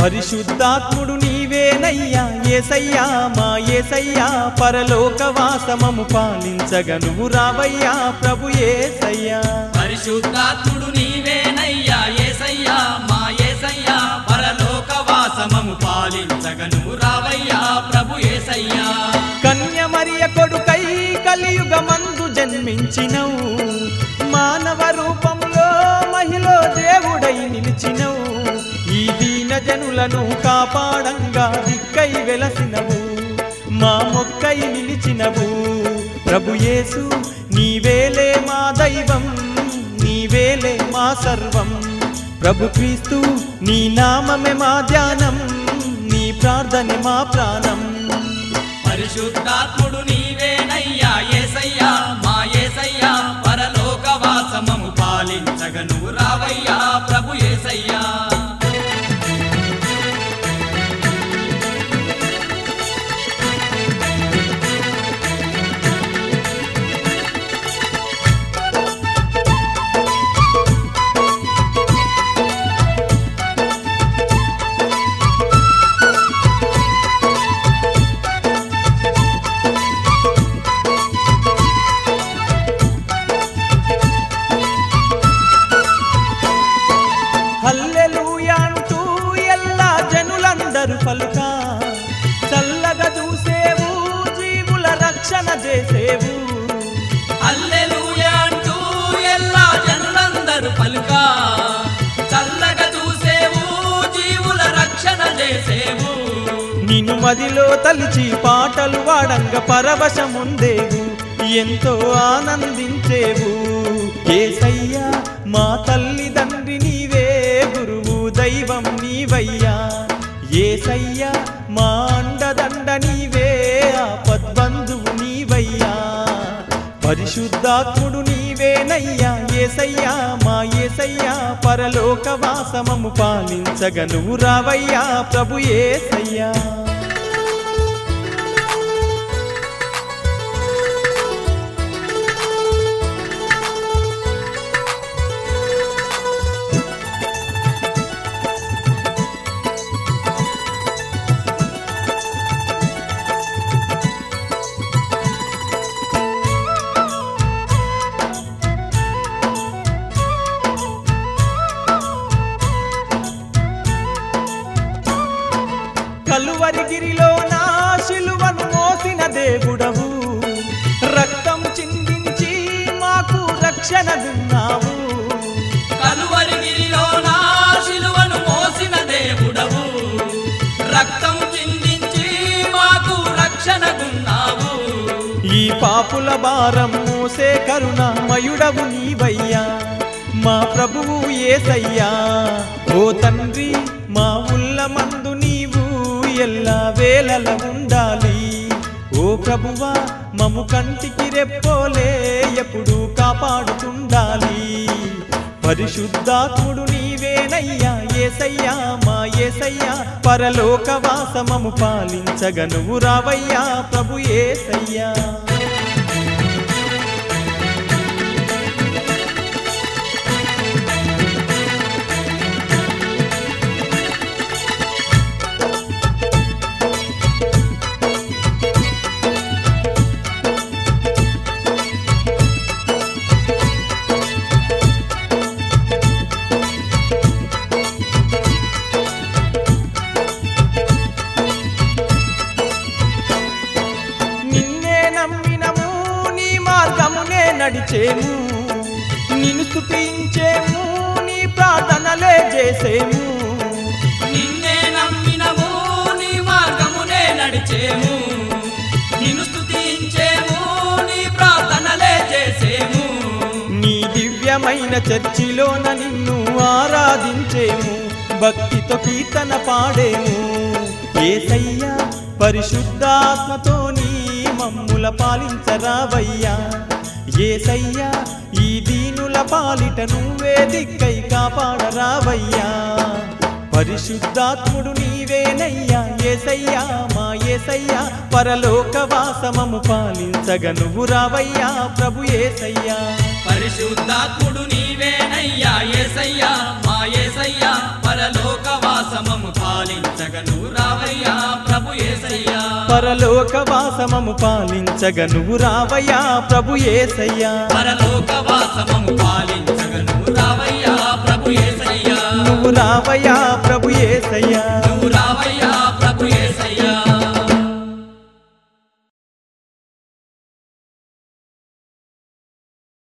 పరిశుద్ధాత్ముడు నీవేనయ్యా ఏసయ్యా మా ఏసయ్యా పరలోక వాసమము పాలించగ నువ్వు రావయ్యా ప్రభు ఏసయ్యా పరిశుద్ధాత్ముడు నీవేనయ్యా ఏసయ్యా మా ఏసయ్యా పరలోక వాసమము పాలించగను రావయ్యా ప్రభు ఏసయ్యా కన్య మరియ కొడుకై కలియుగమందు జన్మించినవు మానవ రూపంలో మహిళ దేవుడై నిలిచినవు ఈ దీన జనులను కాపాడంగా దిక్కై వెలసినవు మా మొక్కై నిలిచినవు ప్రభు యేసు నీవేలే మా దైవం నీవేలే మా సర్వం ప్రభు క్రీస్తు నీ నామమే మా ధ్యానం నీ ప్రార్థనే మా ప్రాణం పరిశుద్ధాత్ముడు నీవేనయ్యా ఏసయ్యా మా ఏసయ్యా పరలోక వాసమము పాలించగను రావయ్యా ప్రభు ఏసయ్యా హల్లెలూయా అంటూ ఎల్లా జనులందరూ పలుక చల్లగా చూసేవు జీవుల రక్షణ చేసేవు హల్లెలూయా అంటూ ఎల్లా జనులందరూ పలుక చల్లగా చూసేవు జీవుల రక్షణ చేసేవు నిన్ను మదిలో తలిచి పాటలు వాడంగ పరవశముందేవు ఎంతో ఆనందించేవు ఏసయ్యా మా తల్లిదండ్రి నీవే గురువు దైవం నీవయ్యా ఏసయ్యా మా అండదండ నీవే ఆపద్బంధువు నీవయ్యా పరిశుద్ధాత్ముడు నీవేనయ్యా ఏసయ్యా మా ఏసయ్యా పరలోక వాసమము పాలించగను రావయ్యా ప్రభు ఏసయ్యా కలువరిగిరిలో నా శిలువను మోసిన దేవుడవు రక్తం చిందించి మాకు రక్షణ విన్నావు కలువరిగిరిలో నా శిలువను మోసిన దేవుడవు రక్తం చిందించి మాకు రక్షణగున్నావు ఈ పాపుల భారం మోసే కరుణామయుడవు నీవయ్యా మా ప్రభువు ఏసయ్యా ఓ తండ్రి మా ఉల్ల మందు నీవు ఎల్లా వేళల ఉండాలి ఓ ప్రభువా మము కంటికి రెప్పోలే ఎప్పుడు కాపాడుతుండాలి పరిశుద్ధాత్ముడు నీవేనయ్యా ఏసయ్యా మా ఏసయ్యా పరలోక వాసమము పాలించగను రావయ్యా ప్రభు ఏసయ్యా నిన్నే నమ్మినము నీ మార్గమునే నడిచేము నిన్ను స్తుతించేము నీ ప్రార్థనలే చేసేము నిన్నే నమ్మినము నీ మార్గమునే నడిచేము నిన్ను స్తుతించేము నీ ప్రార్థనలే చేసేము నీ దివ్యమైన చర్చిలోన నిన్ను ఆరాధించేము భక్తితో కీర్తన పాడేము ఏసయ్యా పరిశుద్ధాత్మతో నీ మమ్ముల పాలించరావయ్యా ఏసయ్యా ఈ దీనుల పాలిట నువ్వే దిక్కై కాపాడరావయ్యా పరిశుద్ధాత్ముడు నీవేనయ్యా ఏసయ్యా మా ఏసయ్యా పరలోక వాసమము పాలించగ నువ్వు రావయ్యా ప్రభు ఏసయ్యా పరిశుద్ధాత్ముడు నీవేనయ్యా ఏసయ్యా మా ఏసయ్యా పరలోక వాసమము పాలి పాలించగ నువ్వు రావయ్యా ప్రభు ఏసయ్యా పరలోక వాసమము పాలించగ నువ్వు రావయ్యా ప్రభు ఏసయ్యా పరలోక వాసమము పాలించగ